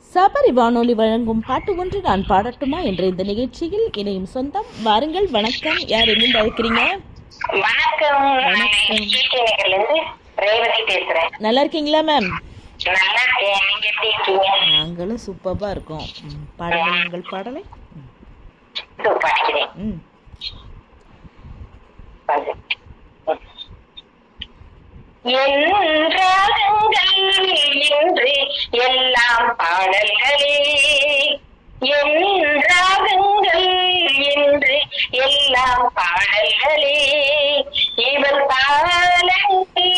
சபரி வானொலி வழங்கும் பாட்டு ஒன்று நான் பாடட்டுமா என்ற இந்த நிகழ்ச்சியில் இணையும் சொந்தம் வாருங்கள் வணக்கம் யார் எங்கிருந்து அழைக்கிறீங்க வணக்கம் வணக்கம். கீர்த்தி நகர்ல இருந்து ரேவதி பேசுறேன் நல்லா இருக்கீங்களா மேம் நல்லா இருக்கேன் நீங்க எப்படி இருக்கீங்க நாங்களும் சூப்பராக இருக்கோம் ம், பாடுங்கள் உங்கள் பாடலை ம், இதோ படிக்கிறேன் ம் வந்து. என் ராகங்கள் இன்று எல்லாம் பாடல்களே என் ராகங்கள் இன்று எல்லாம் பாடல்களே இவள் பாலங்கள்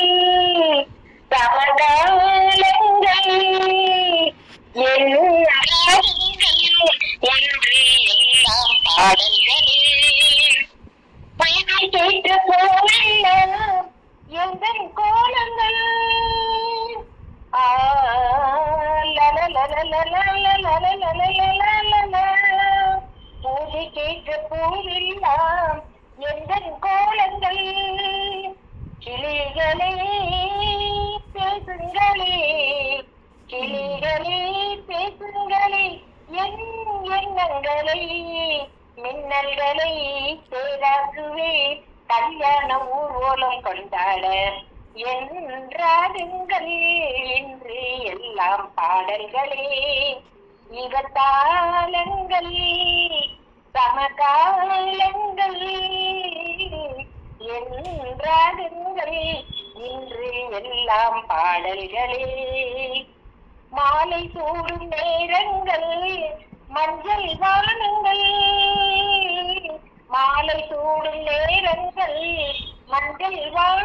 சமகாலங்கள் என் ராகங்கள் இன்று எல்லாம் பாடல்களே பயனை கேட்டு போகல எங்கள் கோலங்கள் ஆ, லலலலலலலலலலலலலலல. பூஜை கேட்டு போகலாம் எங்கள் கோலங்கள் கிளிகளே பேசுங்களே கிளிகளே பேசுங்களே என் எண்ணங்களை மின்னல்களை பேராக்குவே கல்யாண ஊர்வலம் கொண்டாட என்றாடுங்கள் என்று எல்லாம் பாடல்களே இகத்தாளங்கள் சமகாலங்கள் என்றாடுங்கள் இன்று எல்லாம் பாடல்களே மாலை சூடும் நேரங்கள் மஞ்சள் வானங்கள் மாலை சூடும் நேரங்கள் மஞ்சள் வான